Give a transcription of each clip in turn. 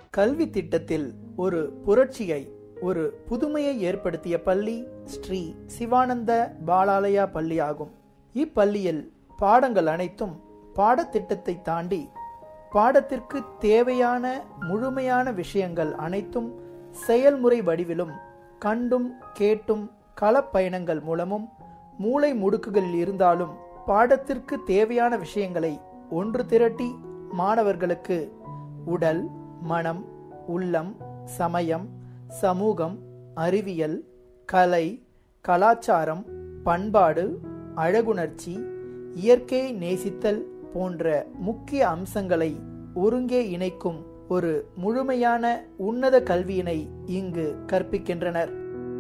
கல்வி திட்டத்தில் ஒரு புரட்சியை ஒரு புதுமையை ஏற்படுத்திய பள்ளி ஸ்ரீ சிவானந்த பாலாலயா பள்ளி ஆகும் இப்பள்ளியில் பாடங்கள் அனைத்தும் பாடத்திட்டத்தை தாண்டி பாடத்திற்கு தேவையான முழுமையான விஷயங்கள் அனைத்தும் செயல்முறை வடிவிலும் கண்டும் கேட்டும் களப்பயணங்கள் மூலமும் மூளை முடுக்குகளில் இருந்தாலும் பாடத்திற்கு தேவையான விஷயங்களை ஒன்று திரட்டி மாணவர்களுக்கு உடல் மனம் உள்ளம் சமயம் சமூகம் அறிவியல் கலை கலாச்சாரம் பண்பாடு அழகுணர்ச்சி இயற்கையை நேசித்தல் போன்ற முக்கிய அம்சங்களை ஒருங்கே இணைக்கும் ஒரு முழுமையான உன்னத கல்வியினை இங்கு கற்பிக்கின்றனர்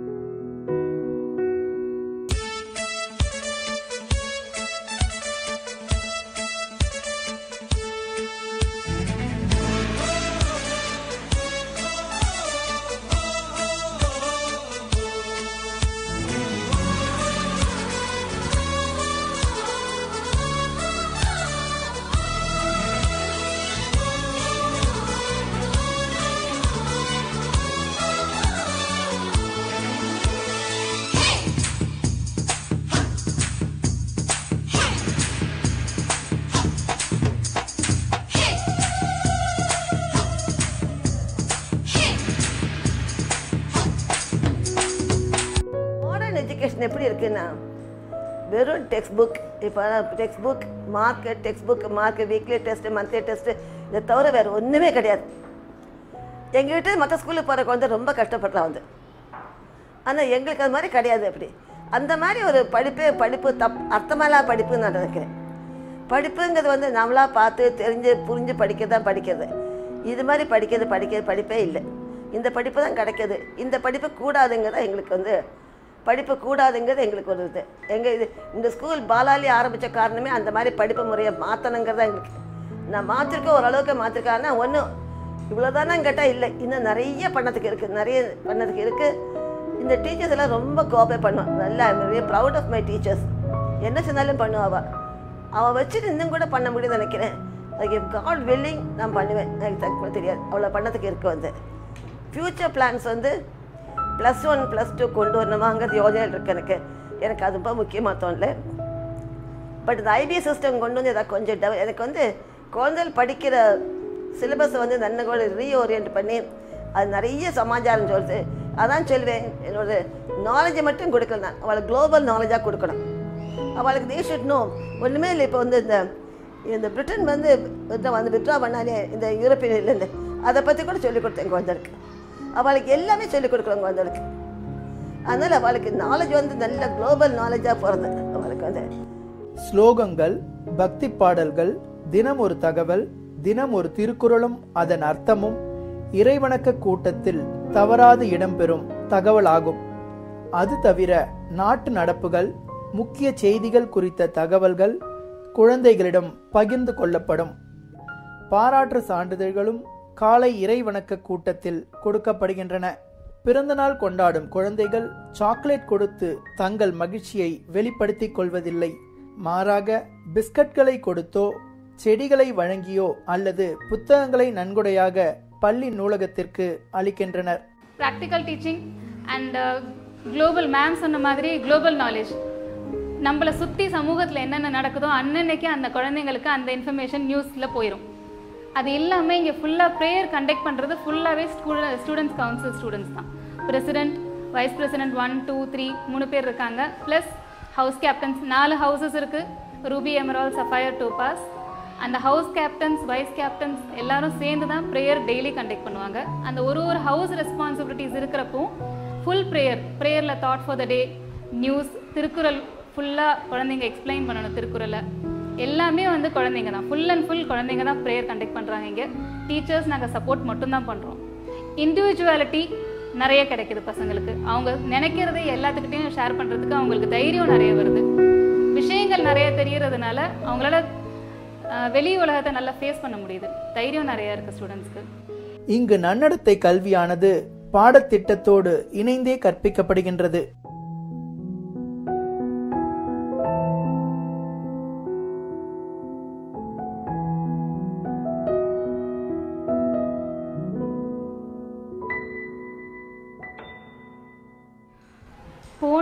மாடர்ன் எஜுகேஷன் எப்படி இருக்குன்னா வெறும் டெக்ஸ்ட் புக் இப்போ text book mark text book mark weekly test monthly test இதை தவிர வேறு ஒன்றுமே கிடையாது எங்கள் வீட்டு மற்ற ஸ்கூலுக்கு போகிற குழந்தை ரொம்ப கஷ்டப்படுறா வந்து ஆனால் எங்களுக்கு அது மாதிரி கிடையாது அப்படி அந்த மாதிரி ஒரு படிப்பு படிப்பு தப் அர்த்தமில்லா படிப்புன்னு நான் நினைக்கிறேன் படிப்புங்கிறது வந்து நம்மளா பார்த்து தெரிஞ்சு புரிஞ்சு படிக்கிறது தான் படிக்கிறது இது மாதிரி படிக்கிறது படிக்கிறது படிப்பே இல்லை இந்த படிப்பு தான் கிடைக்கிது இந்த படிப்பு கூடாதுங்கிறது எங்களுக்கு வந்து படிப்பு கூடாதுங்கிறது எங்களுக்கு ஒரு இது எங்கள் இது இந்த ஸ்கூல் பாலாலி ஆரம்பித்த காரணமே அந்த மாதிரி படிப்பு முறையை மாற்றணுங்கிறது எங்களுக்கு நான் மாற்றிருக்கேன் ஓரளவுக்கு மாற்றிருக்கேன் ஆனால் ஒன்றும் இவ்வளோதானே கேட்டால் இல்லை இன்னும் நிறைய பண்ணதுக்கு இருக்குது நிறைய பண்ணதுக்கு இருக்குது இந்த டீச்சர்ஸ் எல்லாம் ரொம்ப கோஆப்ரேட் பண்ணுவான் நல்லா I very proud of my teachers என்ன சொன்னாலும் பண்ணுவா அவள் அவள் வச்சுட்டு இன்னும் கூட பண்ண முடியும்னு நினைக்கிறேன் அதுக்கு காட் வில்லிங் நான் பண்ணுவேன் எனக்கு தக்க தெரியாது அவ்வளோ பண்ணதுக்கு இருக்கு வந்து ஃப்யூச்சர் பிளான்ஸ் வந்து ப்ளஸ் ஒன் ப்ளஸ் டூ கொண்டு வரணுமாங்கிறது யோஜனை இருக்கு எனக்கு எனக்கு அது ரொம்ப முக்கியமாக தோணல பட் இந்த ஐபி சிஸ்டம் கொண்டு வந்து எதாவது கொஞ்சம் டெவ எனக்கு வந்து குழந்தைகள் படிக்கிற சிலபஸை வந்து நல்ல கூட ரீஓரியன்ட் பண்ணி அது நிறைய சமாச்சாரம் சொல்லுது அதான் சொல்லுவேன் என்னோட நாலேஜை மட்டும் கொடுக்கல நான் அவளுக்கு குளோபல் நாலேஜாக கொடுக்கணும் அவளுக்கு தே ஷுட் நோ ஒன்றுமே இல்லை இப்போ வந்து இந்த இந்த பிரிட்டன் வந்து withdraw- வந்து வித்ரா பண்ணாலே இந்த யூரோப்பியன்லேருந்து அதை பற்றி கூட சொல்லிக் கொடுத்தேன் குழந்தைகளுக்கு அவளுக்கு எல்லாமே சொல்லிக் கொடுக்குறோம் குழந்தைகளுக்கு அதனால் அவளுக்கு நாலேஜ் வந்து நல்ல குளோபல் நாலேஜாக போகிறது அவளுக்கு வந்து ஸ்லோகங்கள் பக்தி பாடல்கள் தினம் ஒரு தகவல் தினம் ஒரு திருக்குறளும் அதன் அர்த்தமும் இறைவணக்க கூட்டத்தில் தவறாது இடம்பெறும் தகவல் ஆகும் அது தவிர நாட்டு நடப்புகள் முக்கிய செய்திகள் குறித்த தகவல்கள் குழந்தைகளிடம் பகிர்ந்து கொள்ளப்படும் பாராட்டு சான்றிதழ்களும் காலை இறைவணக்க கூட்டத்தில் கொடுக்கப்படுகின்றன பிறந்தநாள் கொண்டாடும் குழந்தைகள் சாக்லேட் கொடுத்து தங்கள் மகிழ்ச்சியை வெளிப்படுத்திக் கொள்வதில்லை மாறாக பிஸ்கட்களை கொடுத்தோ செடிகளை வழங்கியோ அல்லது புத்தகங்களை நன்கொடையாக பள்ளி நூலகத்திற்கு அளிக்கின்றனர் practical teaching and global ma'am சொன்ன மாதிரி குளோபல் நாலேஜ் நம்மளை சுற்றி சமூகத்தில் என்னென்ன நடக்குதோ அன்னன்னைக்கு அந்த குழந்தைங்களுக்கு அந்த இன்ஃபர்மேஷன் நியூஸில் போயிடும் அது இல்லாமல் இங்கே ஃபுல்லாக ப்ரேயர் கண்டக்ட் பண்ணுறது ஃபுல்லாகவே ஸ்டூடெண்ட் ஸ்டூடெண்ட்ஸ் கவுன்சில் ஸ்டூடெண்ட்ஸ் தான் president vice president one two three மூணு பேர் இருக்காங்க ப்ளஸ் ஹவுஸ் கேப்டன்ஸ் நாலு ஹவுசஸ் இருக்குது ரூபி எமரால் சஃபயர் டோபாஸ் அந்த ஹவுஸ் கேப்டன்ஸ் வைஸ் கேப்டன்ஸ் எல்லாரும் சேர்ந்து தான் ப்ரேயர் டெய்லி கண்டக்ட் பண்ணுவாங்க அந்த ஒரு ஒரு ஹவுஸ் ரெஸ்பான்சிபிலிட்டிஸ் இருக்கிறப்போ ஃபுல் ப்ரேயர் ப்ரேயரில் thought for the day news Thirukkural ஃபுல்லாக குழந்தைங்க எக்ஸ்பிளைன் பண்ணணும் திருக்குறளை எல்லாமே வந்து குழந்தைங்க தான் ஃபுல் அண்ட் ஃபுல் குழந்தைங்க தான் ப்ரேயர் கண்டக்ட் பண்ணுறாங்க இங்கே டீச்சர்ஸ் நாங்கள் சப்போர்ட் மட்டும்தான் பண்ணுறோம் இண்டிவிஜுவாலிட்டி நிறைய கிடைக்குது பசங்களுக்கு அவங்க நினைக்கிறதை எல்லாத்துக்கிட்டையும் ஷேர் பண்ணுறதுக்கு அவங்களுக்கு தைரியம் நிறைய வருது விஷயங்கள் நிறைய தெரியறதுனால அவங்களால அஹ், வெளி உலகத்தை நல்லா ஃபேஸ் பண்ண முடியுது தைரியம் நிறைய இருக்குது ஸ்டூடெண்ட்ஸ்க்கு இங்கு நன்னடத்தை கல்வியானது பாடத்திட்டத்தோடு இணைந்தே கற்பிக்கப்படுகின்றது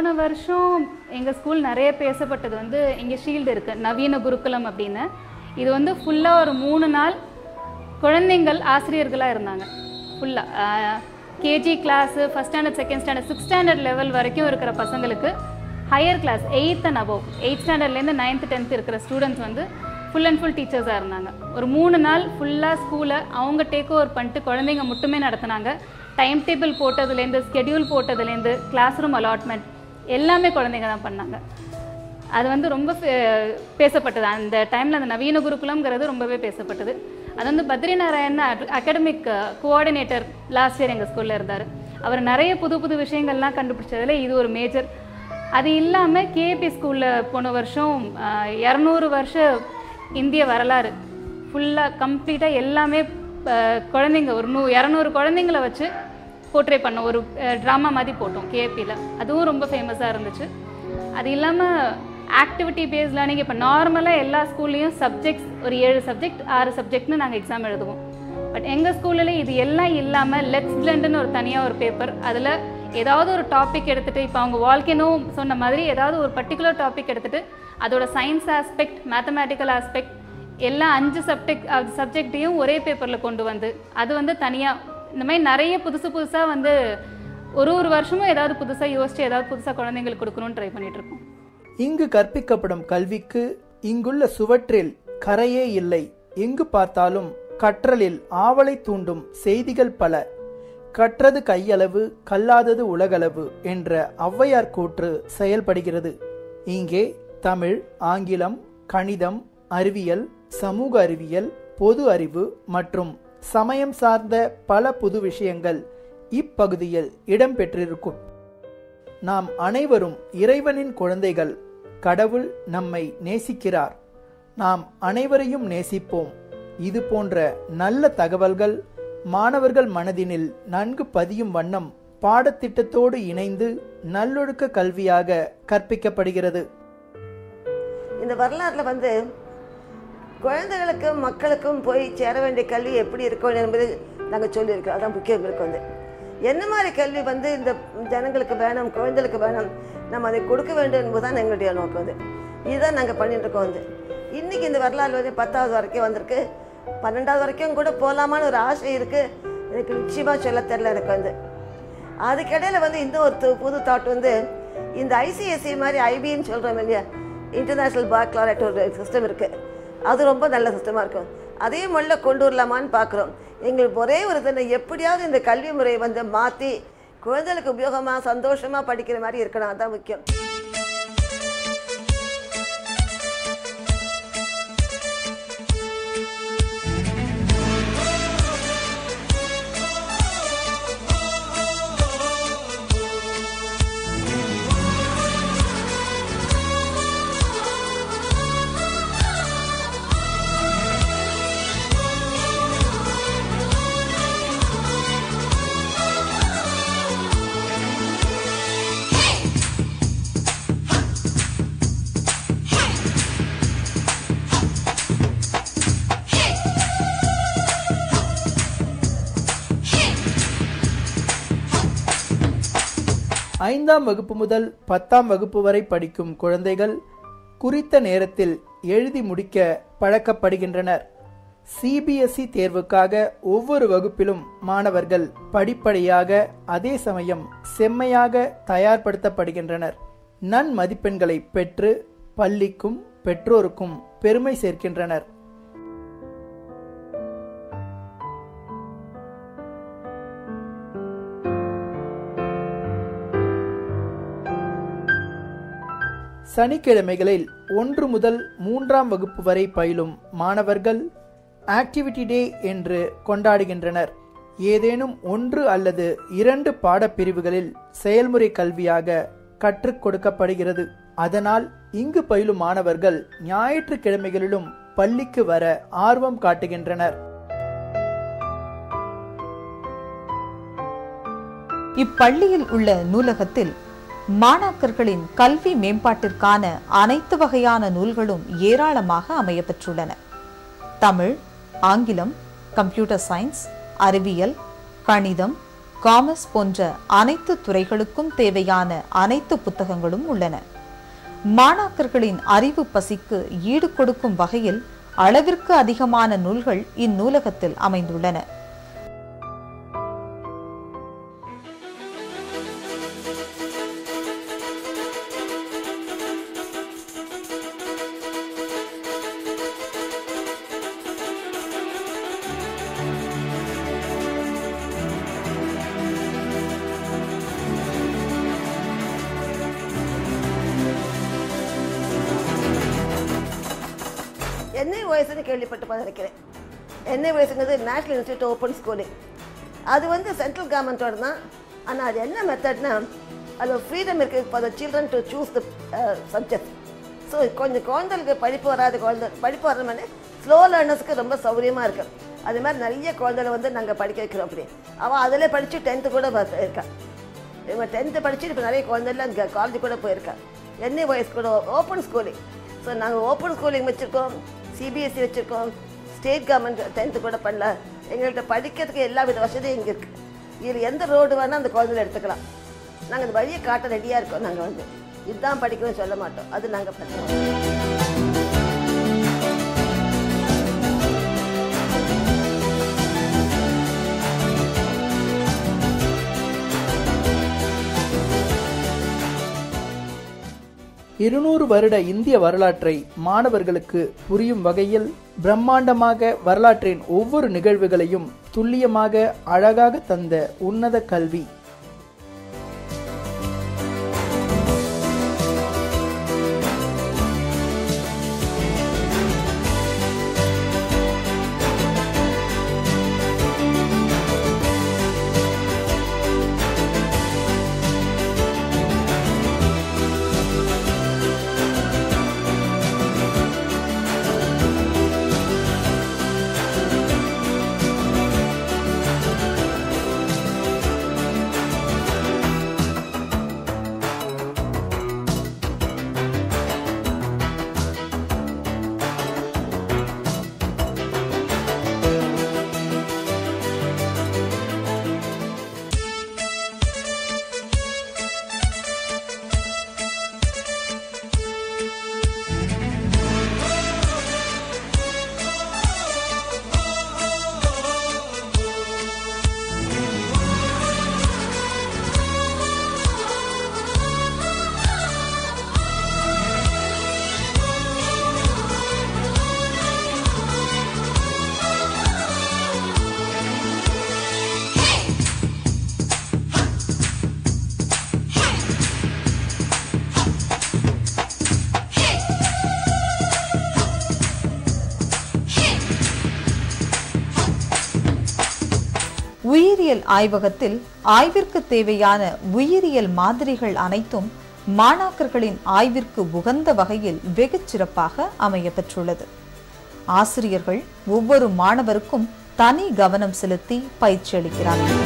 போன வருஷம் எங்கள் ஸ்கூல் நிறைய பேசப்பட்டது வந்து இங்கே ஷீல்டு இருக்குது நவீன குருகுலம் அப்படின்னு இது வந்து ஃபுல்லாக ஒரு மூணு நாள் குழந்தைங்கள் ஆசிரியர்களாக இருந்தாங்க ஃபுல்லாக KG class first standard second standard six standard level வரைக்கும் இருக்கிற பசங்களுக்கு higher class eighth and above eighth ஸ்டாண்டர்ட்லேருந்து நைன்த்து டென்த் இருக்கிற ஸ்டூடெண்ட்ஸ் வந்து ஃபுல் அண்ட் ஃபுல் டீச்சர்ஸாக இருந்தாங்க ஒரு மூணு நாள் ஃபுல்லாக ஸ்கூலை அவங்க டேக் ஓவர் பண்ணிட்டு குழந்தைங்க மட்டுமே நடத்துனாங்க டைம் டேபிள் போட்டதுலேருந்து ஸ்கெடியூல் போட்டதுலேருந்து கிளாஸ் ரூம் அலாட்மெண்ட் எல்லாமே குழந்தைங்க தான் பண்ணாங்க அது வந்து ரொம்ப பே- பேசப்பட்டது அந்த டைமில் அந்த நவீன குருகுலம்ங்கிறது ரொம்பவே பேசப்பட்டது அது வந்து Badri Narayan academic coordinator last year எங்கள் ஸ்கூலில் இருந்தார் அவர் நிறைய புது புது விஷயங்கள்லாம் கண்டுபிடிச்சதுல இது ஒரு மேஜர் அது இல்லாமல் கேபி ஸ்கூலில் போன வருஷம் இரநூறு வருஷ இந்திய வரலாறு ஃபுல்லாக கம்ப்ளீட்டாக எல்லாமே அஹ், குழந்தைங்க ஒரு நூ இரநூறு குழந்தைங்கள வச்சு போர்ட்ரே பண்ணோம் ஒரு ட்ராமா மாதிரி போட்டோம் கேபியில் அதுவும் ரொம்ப ஃபேமஸாக இருந்துச்சு அது இல்லாமல் ஆக்டிவிட்டி பேஸ்ட் லேர்னிங் இப்போ நார்மலாக எல்லா ஸ்கூல்லையும் சப்ஜெக்ட்ஸ் ஒரு ஏழு சப்ஜெக்ட் ஆறு சப்ஜெக்ட்னு நாங்கள் எக்ஸாம் எழுதுவோம் பட் எங்கள் ஸ்கூல்ல இது எல்லாம் இல்லாமல் லெட்ஸ் பிளண்டுன்னு ஒரு தனியாக ஒரு பேப்பர் அதில் ஏதாவது ஒரு டாபிக் எடுத்துகிட்டு இப்போ அவங்க வாழ்க்கைனோ சொன்ன மாதிரி ஏதாவது ஒரு பர்டிகுலர் டாபிக் எடுத்துகிட்டு அதோட சயின்ஸ் ஆஸ்பெக்ட் மேத்தமேட்டிக்கல் ஆஸ்பெக்ட் எல்லா அஞ்சு சப்ஜெக்ட் சப்ஜெக்டையும் ஒரே பேப்பரில் கொண்டு வந்து அது வந்து தனியாக இந்த மாதிரி நிறைய புதுசு புதுசாக வந்து ஒரு ஒரு வருஷமும் ஏதாவது புதுசாக யோசிச்சு ஏதாவது புதுசாக குழந்தைங்களுக்கு கொடுக்கணும்னு ட்ரை பண்ணிட்டு இருக்கோம் இங்கு கற்பிக்கப்படும் கல்விக்கு இங்குள்ள சுவற்றில் கரையே இல்லை எங்கு பார்த்தாலும் கற்றலில் ஆவலை தூண்டும் செய்திகள் பல கற்றது கையளவு கல்லாதது உலகளவு என்ற ஔவையார் கூற்று செயல்படுகிறது இங்கே தமிழ் ஆங்கிலம் கணிதம் அறிவியல் சமூக அறிவியல் பொது அறிவு மற்றும் சமயம் சார்ந்த பல புது விஷயங்கள் இப்பகுதியில் இடம்பெற்றிருக்கும் நாம் அனைவரும் இறைவனின் குழந்தைகள் கடவுள் நம்மை நேசிக்கிறார் நாம் அனைவரையும் நேசிப்போம் இது போன்ற நல்ல தகவல்கள் மாணவர்கள் மனதினில் நன்கு பதியும் வண்ணம் பாடத்திட்டத்தோடு இணைந்து நல்லொழுக்க கல்வியாக கற்பிக்கப்படுகிறது இந்த வரலாற்றில் வந்து குழந்தைகளுக்கும் மக்களுக்கும் போய் சேர வேண்டிய கல்வி எப்படி இருக்கும் என்பது நாங்கள் சொல்லியிருக்கோம் அதான் முக்கியம் இருக்கு வந்து என்ன மாதிரி கல்வி வந்து இந்த ஜனங்களுக்கு வேணும் குழந்தைகளுக்கு வேணும் நம்ம அதை கொடுக்க வேண்டும் என்பதுதான் எங்களுடைய நோக்கம் வந்து இதுதான் நாங்கள் பண்ணிட்டு இருக்கோம் வந்து இன்னைக்கு இந்த வரலாறு வந்து பத்தாவது வரைக்கும் வந்திருக்கு பன்னெண்டாவது வரைக்கும் கூட போகலாமான்னு ஒரு ஆசை இருக்குது எனக்கு நிச்சயமாக சொல்ல தெரில எனக்கு வந்து அதுக்கிடையில் வந்து இந்த ஒரு து- புது தாட் வந்து இந்த ஐசிஎஸ்சி மாதிரி ஐபின்னு சொல்கிறோம் இல்லையா இன்டர்நேஷ்னல் பேக்லாரட் ஒரு சிஸ்டம் இருக்குது அது ரொம்ப நல்ல சிஸ்டமாக இருக்கும் அதே முள்ள கொண்டு வரலாமான்னு பார்க்குறோம் எங்களுக்கு ஒரே ஒரு தினம் எப்படியாவது இந்த கல்வி முறையை வந்து மாற்றி குழந்தைகளுக்கு உபயோகமாக சந்தோஷமாக படிக்கிற மாதிரி இருக்கணும் அதான் முக்கியம் ஐந்தாம் வகுப்பு முதல் பத்தாம் வகுப்பு வரை படிக்கும் குழந்தைகள் குறித்த நேரத்தில் எழுதி முடிக்க பழக்கப்படுகின்றனர் சிபிஎஸ்இ தேர்வுக்காக ஒவ்வொரு வகுப்பிலும் மாணவர்கள் படிப்படியாக அதே சமயம் செம்மையாக தயார்படுத்தப்படுகின்றனர் நன்மதிப்பெண்களை பெற்று பள்ளிக்கும் பெற்றோருக்கும் பெருமை சேர்க்கின்றனர் சனிக்கிழமைகளில் ஒன்று முதல் மூன்றாம் வகுப்பு வரை பயிலும் மாணவர்கள் ஆக்டிவிட்டி டே என்று கொண்டாடுகின்றனர் ஏதேனும் ஒன்று அல்லது இரண்டு பாடப்பிரிவுகளில் செயல்முறை கல்வியாக கற்றுக் கொடுக்கப்படுகிறது அதனால் இங்கு பயிலும் மாணவர்கள் ஞாயிற்றுக்கிழமைகளிலும் பள்ளிக்கு வர ஆர்வம் காட்டுகின்றனர் இப்பள்ளியில் உள்ள நூலகத்தில் மாணாக்கர்களின் கல்வி மேம்பாட்டிற்கான அனைத்து வகையான நூல்களும் ஏராளமாக அமையப்பெற்றுள்ளன தமிழ் ஆங்கிலம் கம்ப்யூட்டர் சயின்ஸ் அறிவியல் கணிதம் காமர்ஸ் போன்ற அனைத்து துறைகளுக்கும் தேவையான அனைத்து புத்தகங்களும் உள்ளன மாணாக்கர்களின் அறிவு பசிக்கு ஈடு கொடுக்கும் வகையில் அளவிற்கு அதிகமான நூல்கள் இந்நூலகத்தில் அமைந்துள்ளன என்ஐ வயசுன்னு கேள்விப்பட்டு பார்த்துருக்கிறேன் என்ஐ வயசுங்கிறது நேஷனல் இன்ஸ்டியூட் ஓப்பன் ஸ்கூலிங் அது வந்து சென்ட்ரல் கவர்மெண்ட்டோட தான் ஆனால் அது என்ன மெத்தட்னா அது ஃப்ரீடம் இருக்குது for the children to choose the subject so கொஞ்சம் குழந்தைகளுக்கு படிப்பு வராத குழந்தை படிப்பு வர மாதிரி ஸ்லோ லேர்னர்ஸ்க்கு ரொம்ப சௌகரியமாக இருக்குது அது மாதிரி நிறைய குழந்தைகளை வந்து நாங்கள் படிக்க வைக்கிறோம் அப்படி அவள் அதில் படித்து டென்த்து கூட ப- இருக்கா இவன் டென்த்து படிச்சுட்டு இப்போ நிறைய குழந்தைலாம் இங்கே காலேஜ் கூட போயிருக்கா என்ஏ வயசு கூட ஓப்பன் ஸ்கூலிங் ஸோ நாங்கள் ஓப்பன் ஸ்கூலிங் வச்சுருக்கோம் சிபிஎஸ்சி வச்சுருக்கோம் ஸ்டேட் கவர்மெண்ட் டென்த்து கூட பண்ணல எங்கள்கிட்ட படிக்கிறதுக்கு எல்லா வித வசதியும் இங்கே இருக்குது இதில் எந்த ரோடு வேணால் அந்த குழந்தைகளை எடுத்துக்கலாம் நாங்கள் அந்த வழியை காட்ட ரெடியாக இருக்கோம் நாங்கள் வந்து இதுதான் படிக்கணும்னு சொல்ல மாட்டோம் அது நாங்கள் பண்ணுவோம் இருநூறு வருட இந்திய வரலாற்றை மாணவர்களுக்கு புரியும் வகையில் பிரம்மாண்டமாக வரலாற்றின் ஒவ்வொரு நிகழ்வுகளையும் துல்லியமாக அழகாக தந்த உன்னத கல்வி உயிரியல் ஆய்வகத்தில் ஆய்விற்கு தேவையான உயிரியல் மாதிரிகள் அனைத்தும் மாணாக்கர்களின் ஆய்விற்கு உகந்த வகையில் வெகுச் சிறப்பாக அமைய பெற்றுள்ளது ஆசிரியர்கள் ஒவ்வொரு மாணவருக்கும் தனி கவனம் செலுத்தி பயிற்சி அளிக்கிறார்கள்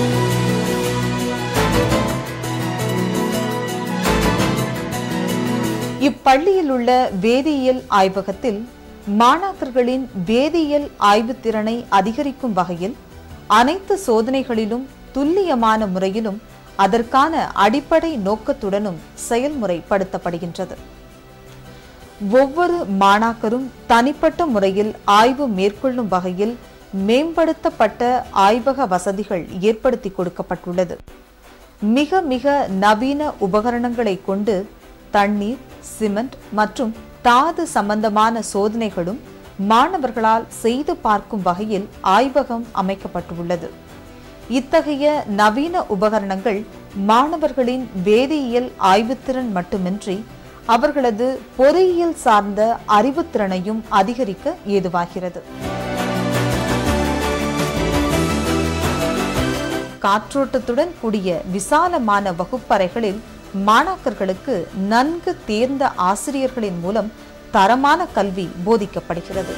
இப்பள்ளியில் உள்ள வேதியியல் ஆய்வகத்தில் மாணாக்கர்களின் வேதியியல் ஆய்வுத் திறனை அதிகரிக்கும் வகையில் அனைத்து சோதனைகளிலும் துல்லியமான முறையிலும் அதற்கான அடிப்படை நோக்கத்துடனும் செயல்முறைப்படுத்தப்படுகின்றது ஒவ்வொரு மாணாக்கரும் தனிப்பட்ட முறையில் ஆய்வு மேற்கொள்ளும் வகையில் மேம்படுத்தப்பட்ட ஆய்வக வசதிகள் ஏற்படுத்தி கொடுக்கப்பட்டுள்ளது மிக மிக நவீன உபகரணங்களை கொண்டு தண்ணீர் சிமெண்ட் மற்றும் தாது சம்பந்தமான சோதனைகளும் மாணவர்களால் செய்து பார்க்கும் வகையில் ஆய்வகம் அமைக்கப்பட்டுள்ளது இத்தகைய நவீன உபகரணங்கள் மாணவர்களின் வேதியியல் ஆய்வுத்திறன் மட்டுமின்றி அவர்களது பொறியியல் சார்ந்த அறிவுத்திறனையும் அதிகரிக்க ஏதுவாகிறது காற்றோட்டத்துடன் கூடிய விசாலமான வகுப்பறைகளில் மாணாக்கர்களுக்கு நன்கு தேர்ந்த ஆசிரியர்களின் மூலம் தரமான கல்வி போதிக்கப்படுகிறது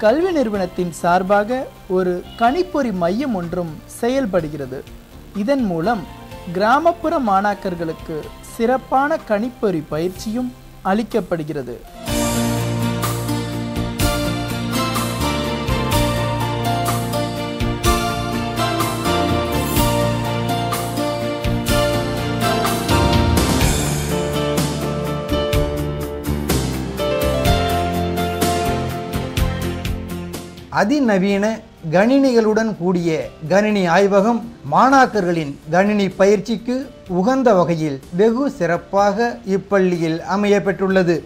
இக்கல்வி நிறுவனத்தின் சார்பாக ஒரு கணிப்பொறி மையம் ஒன்றும் செயல்படுகிறது இதன் மூலம் கிராமப்புற மாணாக்கர்களுக்கு சிறப்பான கணிப்பொறி பயிற்சியும் அளிக்கப்படுகிறது அதிநவீன கணினிகளுடன் கூடிய கணினி ஆய்வகம் மாணாக்கர்களின் கணினி பயிற்சிக்கு உகந்த வகையில் வெகு சிறப்பாக இப்பள்ளியில் அமையப்பெற்றுள்ளது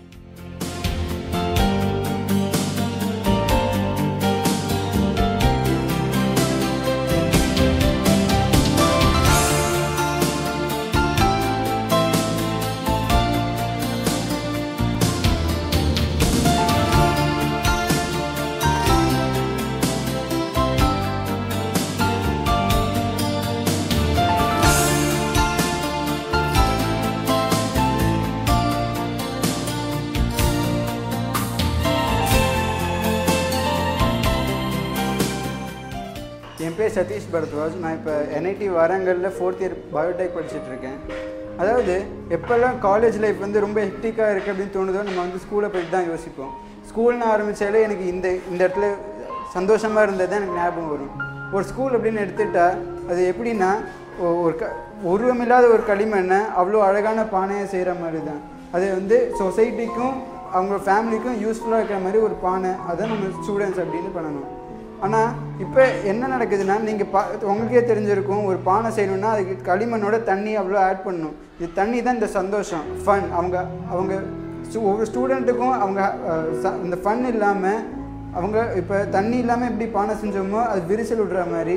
என் பேர் சதீஷ் பரத்வாஜ் நான் இப்போ என்ஐடி வாரங்களில் ஃபோர்த் இயர் பயோடெக் படிச்சுட்டு இருக்கேன் அதாவது எப்போல்லாம் காலேஜ் லைஃப் வந்து ரொம்ப ஹெக்டிக்காக இருக்குது அப்படின்னு தோணுதோ நம்ம வந்து ஸ்கூலை பற்றி தான் யோசிப்போம் ஸ்கூல்னு ஆரம்பித்தாலே எனக்கு இந்த இந்த இடத்துல சந்தோஷமாக இருந்தது தான் எனக்கு ஞாபகம் வரும் ஒரு ஸ்கூல் அப்படின்னு எடுத்துட்டா அது எப்படின்னா ஒ- ஒரு க உருவமில்லாத ஒரு களிமண்ணை அவ்வளோ அழகான பானையை செய்கிற மாதிரி தான் அது வந்து சொசைட்டிக்கும் அவங்க ஃபேமிலிக்கும் யூஸ்ஃபுல்லாக இருக்கிற மாதிரி ஒரு பானை அதை நம்ம ஸ்டூடெண்ட்ஸ் அப்படின்னு பண்ணணும் ஆனால் இப்போ என்ன நடக்குதுன்னா நீங்கள் பா உங்களுக்கே தெரிஞ்சிருக்கும் ஒரு பானை செய்யணும்னா அதுக்கு களிமண்ணோட தண்ணி அவ்வளோ ஆட் பண்ணணும் இது தண்ணி தான் இந்த சந்தோஷம் ஃபன் அவங்க அவங்க stu- ஒவ்வொரு ஸ்டூடெண்ட்டுக்கும் அவங்க அஹ், ச- இந்த ஃபன் இல்லாமல் அவங்க இப்போ தண்ணி இல்லாமல் எப்படி பானை செஞ்சோமோ அது விரிசல் விடுற மாதிரி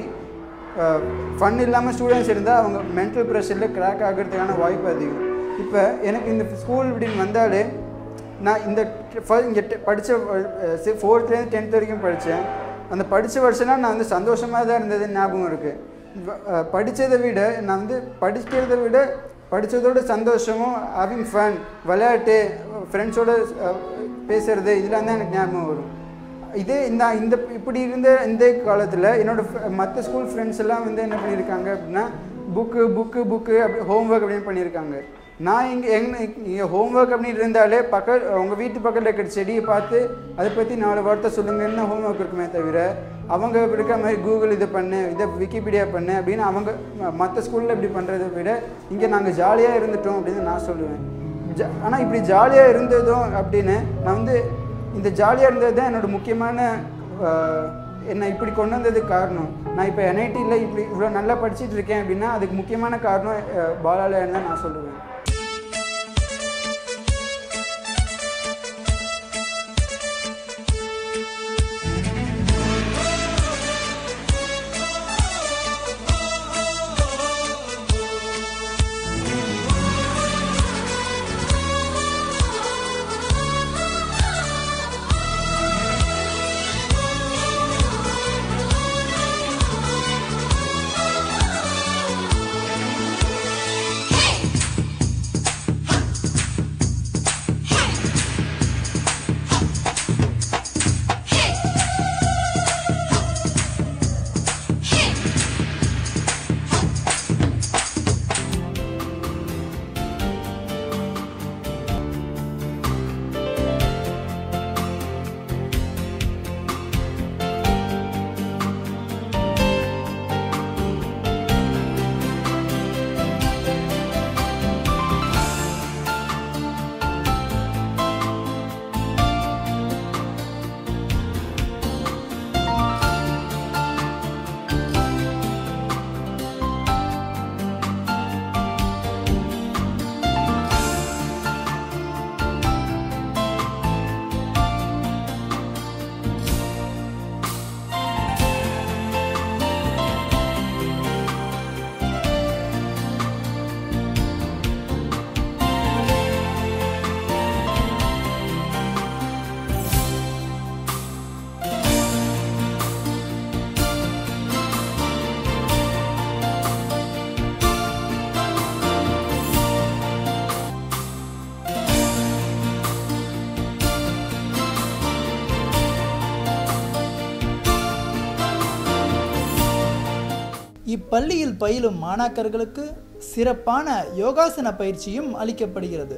ஃபன் இல்லாமல் ஸ்டூடெண்ட்ஸ் இருந்தால் அவங்க மென்டல் ப்ரெஷரில் கிராக் ஆகிறதுக்கான வாய்ப்பு அதிகம் இப்போ எனக்கு இந்த ஸ்கூல் இப்படின்னு வந்தாலே நான் இந்த இங்கே படித்த ஃபோர்த்லேருந்து டென்த் வரைக்கும் படித்தேன் அந்த படித்த வருஷம்லாம் நான் வந்து சந்தோஷமாக தான் இருந்தது ஞாபகம் இருக்குது படித்ததை விட நான் வந்து படிக்கிறதை விட படித்ததோட சந்தோஷமும் ஹேவிங் ஃபன் விளையாட்டு ஃப்ரெண்ட்ஸோட பேசுறது இதெல்லாம் தான் எனக்கு ஞாபகம் வரும் இதே இந்த இந்த இப்படி இருந்த இந்த காலத்தில் என்னோட மற்ற ஸ்கூல் ஃப்ரெண்ட்ஸ் எல்லாம் வந்து என்ன பண்ணியிருக்காங்க அப்படின்னா புக்கு புக்கு புக்கு அப்படி ஹோம்ஒர்க் அப்படின்னு பண்ணியிருக்காங்க நான் இங்கே எங் இங்கே ஹோம்ஒர்க் அப்படின்னு இருந்தாலே பக்க உங்கள் வீட்டு பக்கத்தில் இருக்கிற செடியை பார்த்து அதை பற்றி நாலு வார்த்தை சொல்லுங்கன்னு ஹோம்ஒர்க் இருக்குமே தவிர அவங்க இருக்க மாதிரி கூகுள் இதை பண்ணு இதை விக்கிபீடியா பண்ணு அப்படின்னு அவங்க மற்ற ஸ்கூலில் இப்படி பண்ணுறதை விட இங்கே நாங்கள் ஜாலியாக இருந்துட்டோம் அப்படின்னு நான் சொல்லுவேன் ஜா ஆனால் இப்படி ஜாலியாக இருந்ததும் அப்படின்னு நான் வந்து இந்த ஜாலியாக இருந்தது தான் என்னோட முக்கியமான ஆஹ், என்னை இப்படி கொண்டு வந்ததுக்கு காரணம் நான் இப்போ என்ஐடியில் இப்படி இவ்வளோ நல்லா படிச்சிட்டு இருக்கேன் அப்படின்னா அதுக்கு முக்கியமான காரணம் ஆஹ், பாலாலயன்னு தான் நான் சொல்லுவேன் இப்பள்ளியில் பயிலும் மாணாக்கர்களுக்கு சிறப்பான யோகாசன பயிற்சியும் அளிக்கப்படுகிறது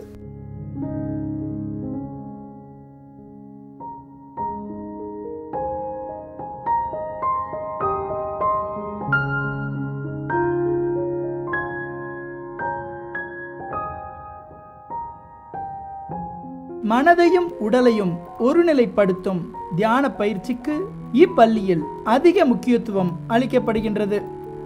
மனதையும் உடலையும் ஒருநிலைப்படுத்தும் தியான பயிற்சிக்கு இப்பள்ளியில் அதிக முக்கியத்துவம் அளிக்கப்படுகின்றது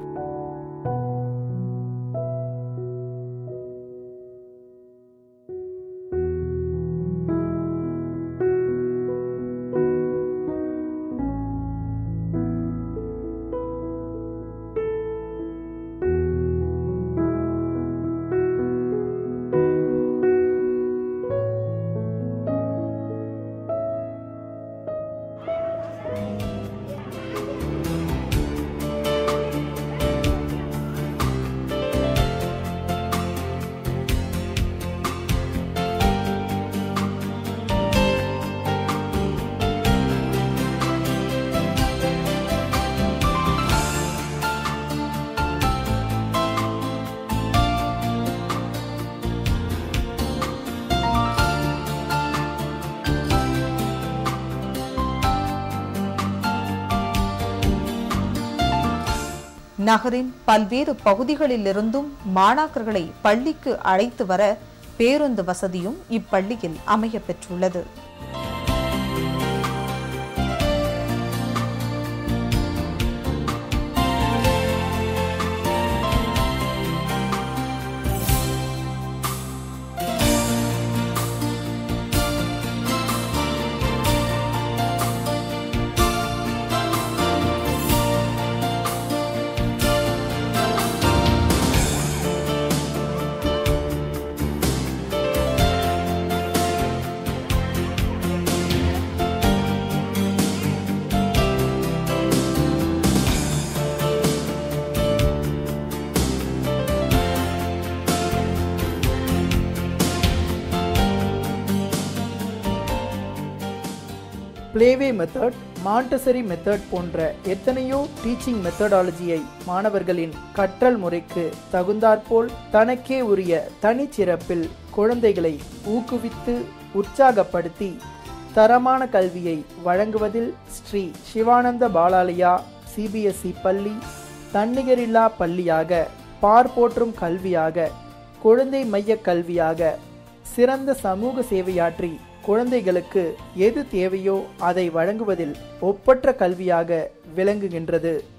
நகரின் பல்வேறு பகுதிகளிலிருந்தும் மாணாக்கர்களை பள்ளிக்கு அழைத்து வர பேருந்து வசதியும் இப்பள்ளியில் அமைய பெற்றுள்ளது பிளேவே மெத்தட் மாண்டசரி மெத்தட் போன்ற எத்தனையோ டீச்சிங் மெத்தடாலஜியை மாணவர்களின் கற்றல் முறைக்கு தகுந்தாற்போல் தனக்கே உரிய தனிச்சிறப்பில் குழந்தைகளை ஊக்குவித்து உற்சாகப்படுத்தி தரமான கல்வியை வழங்குவதில் ஸ்ரீ சிவானந்த பாலாலயா சிபிஎஸ்இ பள்ளி தன்னிகரில்லா பள்ளியாக பார்ப்போற்றும் கல்வியாக குழந்தை மைய கல்வியாக சிறந்த சமூக சேவையாற்றி குழந்தைகளுக்கு எது தேவையோ அதை வழங்குவதில் ஒப்பற்ற கல்வியாக விளங்குகின்றது